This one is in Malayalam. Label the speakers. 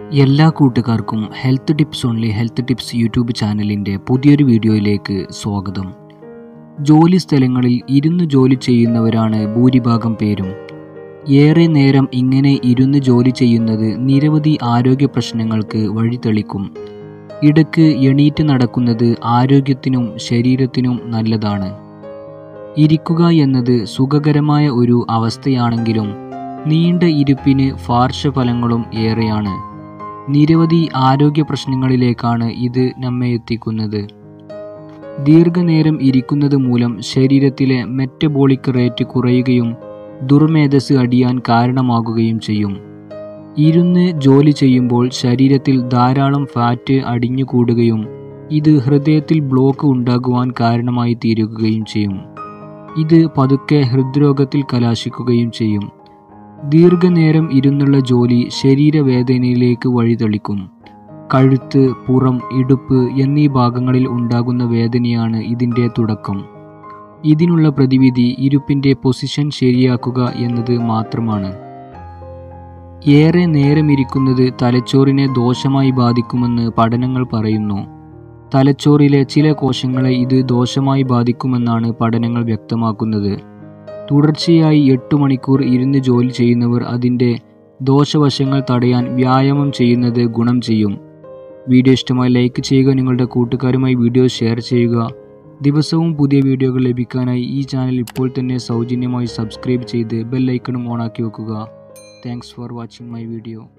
Speaker 1: എല്ലാ കൂട്ടുകാർക്കും health tips only health tips YouTube ചാനലിൻ്റെ പുതിയൊരു വീഡിയോയിലേക്ക് സ്വാഗതം ജോലി സ്ഥലങ്ങളിൽ ഇരുന്ന് ജോലി ചെയ്യുന്നവരാണ് ഭൂരിഭാഗം പേരും ഏറെ നേരം ഇങ്ങനെ ഇരുന്ന് ജോലി ചെയ്യുന്നത് നിരവധി ആരോഗ്യ പ്രശ്നങ്ങൾക്ക് വഴിതെളിക്കും ഇടയ്ക്ക് എണീറ്റ് നടക്കുന്നത് ആരോഗ്യത്തിനും ശരീരത്തിനും നല്ലതാണ് ഇരിക്കുക എന്നത് സുഖകരമായ ഒരു അവസ്ഥയാണെങ്കിലും നീണ്ട ഇരിപ്പിന് പാർശ്വഫലങ്ങളും ഏറെയാണ് നിരവധി ആരോഗ്യ പ്രശ്നങ്ങളിലേക്കാണ് ഇത് നമ്മെ എത്തിക്കുന്നത് ദീർഘനേരം ഇരിക്കുന്നത് മൂലം ശരീരത്തിലെ മെറ്റബോളിക് റേറ്റ് കുറയുകയും ദുർമേധസ് അടിയാൻ കാരണമാകുകയും ചെയ്യും ഇരുന്ന് ജോലി ചെയ്യുമ്പോൾ ശരീരത്തിൽ ധാരാളം ഫാറ്റ് അടിഞ്ഞുകൂടുകയും ഇത് ഹൃദയത്തിൽ ബ്ലോക്ക് ഉണ്ടാകുവാൻ കാരണമായി തീരുകയും ചെയ്യും ഇത് പതുക്കെ ഹൃദ്രോഗത്തിൽ കലാശിക്കുകയും ചെയ്യും ദീർഘനേരം ഇരുന്നുള്ള ജോലി ശരീരവേദനയിലേക്ക് വഴിതെളിക്കും കഴുത്ത് പുറം ഇടുപ്പ് എന്നീ ഭാഗങ്ങളിൽ ഉണ്ടാകുന്ന വേദനയാണ് ഇതിൻ്റെ തുടക്കം ഇതിനുള്ള പ്രതിവിധി ഇരുപ്പിൻ്റെ പൊസിഷൻ ശരിയാക്കുക എന്നത് മാത്രമാണ് ഏറെ നേരമിരിക്കുന്നത് തലച്ചോറിനെ ദോഷമായി ബാധിക്കുമെന്ന് പഠനങ്ങൾ പറയുന്നു തലച്ചോറിലെ ചില കോശങ്ങളെ ഇത് ദോഷമായി ബാധിക്കുമെന്നാണ് പഠനങ്ങൾ വ്യക്തമാക്കുന്നത് തുടർച്ചയായി എട്ട് മണിക്കൂർ ഇരുന്ന് ജോലി ചെയ്യുന്നവർ അതിൻ്റെ ദോഷവശങ്ങൾ തടയാൻ വ്യായാമം ചെയ്യുന്നത് ഗുണം ചെയ്യും വീഡിയോ ഇഷ്ടമായി ലൈക്ക് ചെയ്യുക നിങ്ങളുടെ കൂട്ടുകാരുമായി വീഡിയോ ഷെയർ ചെയ്യുക ദിവസവും പുതിയ വീഡിയോകൾ ലഭിക്കാനായി ഈ ചാനൽ ഇപ്പോൾ തന്നെ സൗജന്യമായി സബ്സ്ക്രൈബ് ചെയ്ത് ബെല്ലൈക്കണും ഓണാക്കി വെക്കുക thanks for watching my video